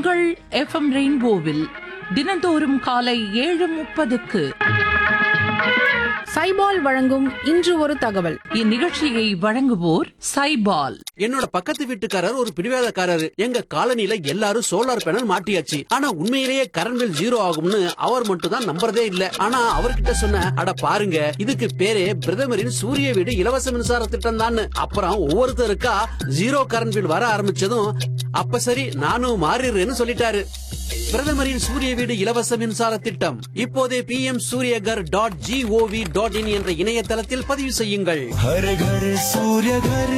உங்கள் எஃப்எம் ரெயின்போவில் தினந்தோறும் காலை ஏழு முப்பதுக்கு சைபால் வழங்கும் இன்று ஒரு தகவல் இந்நிகழ்ச்சியை வழங்குவோர் சைபால் என்னோட பக்கத்து வீட்டுக்காரர் ஒரு பிடிவாதக்காரர் எங்க காலனில எல்லாரும் சோலார் பேனல் மாட்டியாச்சு ஆனா உண்மையிலேயே கரண்ட் பில் ஜீரோ ஆகும்னு அவர் மட்டும் தான் நம்புறதே இல்ல ஆனா அவர்கிட்ட சொன்ன அட பாருங்க இதுக்கு பேரே பிரதமரின் சூரிய வீடு இலவச மின்சார திட்டம் தான் அப்புறம் ஒவ்வொருத்தருக்கா ஜீரோ கரண்ட் பில் வர ஆரம்பிச்சதும் அப்ப சரி நானும் மாறிடுறேன்னு சொல்லிட்டாரு பிரதமரின் சூரிய வீடு இலவச மின்சார திட்டம் இப்போதே P M Suryaghar dot gov dot in என்ற இணையதளத்தில் பதிவு செய்யுங்கள் हर घर सूर्य घर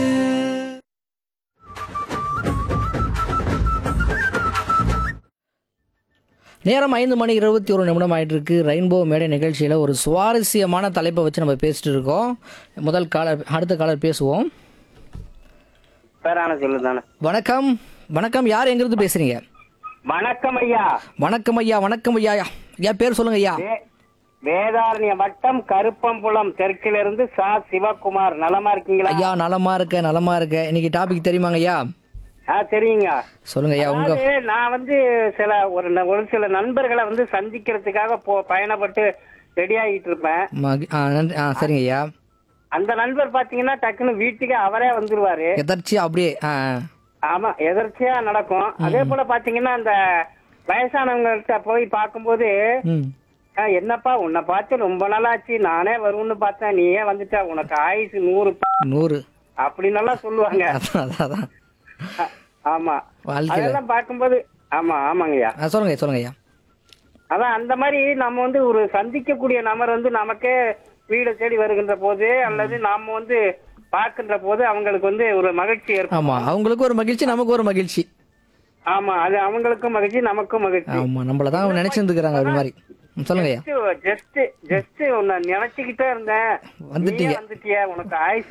நேரம் ஐந்து மணி இருபத்தி ஒரு நிமிடம் ஆயிட்டு இருக்கு ரெயின்போ மேடை நிகழ்ச்சியில் ஒரு சுவாரஸ்யமான தலைப்பை வச்சு நம்ம பேசிட்டு இருக்கோம் முதல் காலர் அடுத்த காலர் பேசுவோம் பேரான சொல்லுதானே வணக்கம் வணக்கம் யார் எங்கிருந்து பேசுறீங்க வணக்கம் ஐயா வணக்கம் ஐயா வணக்கம் ஐயா ஐயா பேர் சொல்லுங்க ஐயா வே- வேதாரண்ய வட்டம் கருப்பம்புலம் தெற்கிலிருந்து சா சிவகுமார் நலமா இருக்கீங்களா ஐயா நலமா இருக்க நலமா இருக்க இன்னைக்கு டாபிக் தெரியுமாங்க ஐயா ஆ தெரியுங்க சொல்லுங்க ஐயா உங்க அதாவது நான் வந்து சில ஒரு ந- ஒரு சில நண்பர்களை வந்து சந்திக்கிறதுக்காக போ பயணப்பட்டு ரெடி ஆகிட்டு இருப்பேன் மகி- ஆ, நன்றி ஆ சரிங்க ஐயா அந்த நண்பர் பாத்தீங்கன்னா டக்குன்னு வீட்டுக்கு அவரே வந்துருவாரு எதர்ச்சியா அப்படியே ஆ ஆ. ஆமா எதர்ச்சியா நடக்கும் அதே போல பாத்தீங்கன்னா அந்த வயசானவங்கள்ட்ட போய் பார்க்கும்போது ம் ஆ, என்னப்பா உன்னை பார்த்து ரொம்ப நாளாச்சு நானே வரும்னு பார்த்தேன் நீயே வந்துட்ட உனக்கு ஆயுசு நூறு நூறு அப்படின்னு எல்லாம் சொல்லுவாங்க அதான் அதான் அதான் ஆ, ஆமா வாழ்க்கையில அதெல்லாம் பார்க்கும்போது ஆமா ஆமாங்கய்யா ஆ சொல்லுங்க சொல்லுங்க ஐயா அதான் அந்த மாதிரி நம்ம வந்து ஒரு சந்திக்கக்கூடிய நபர் வந்து நமக்கே வீடு தேடி வருகின்ற போது அல்லது நாம வந்து பார்க்கின்ற போது அவங்களுக்கு வந்து ஒரு மகிழ்ச்சி ஏற்படும் ஆமா அவங்களுக்கு ஒரு மகிழ்ச்சி நமக்கு ஒரு மகிழ்ச்சி ஆமா அது அவங்களுக்கும் மகிழ்ச்சி நமக்கும் மகிழ்ச்சி ஆமா நம்மள தான் நினைச்சிருந்துக்கிறாங்க அது மாதிரி ம், சொல்லுங்க ஐயா ஜஸ்ட் ஜஸ்ட் உன்னை நினைச்சுக்கிட்டே இருந்தேன் வந்துட்டீங்க. நீயே வந்துட்டிய உனக்கு ஆயுசு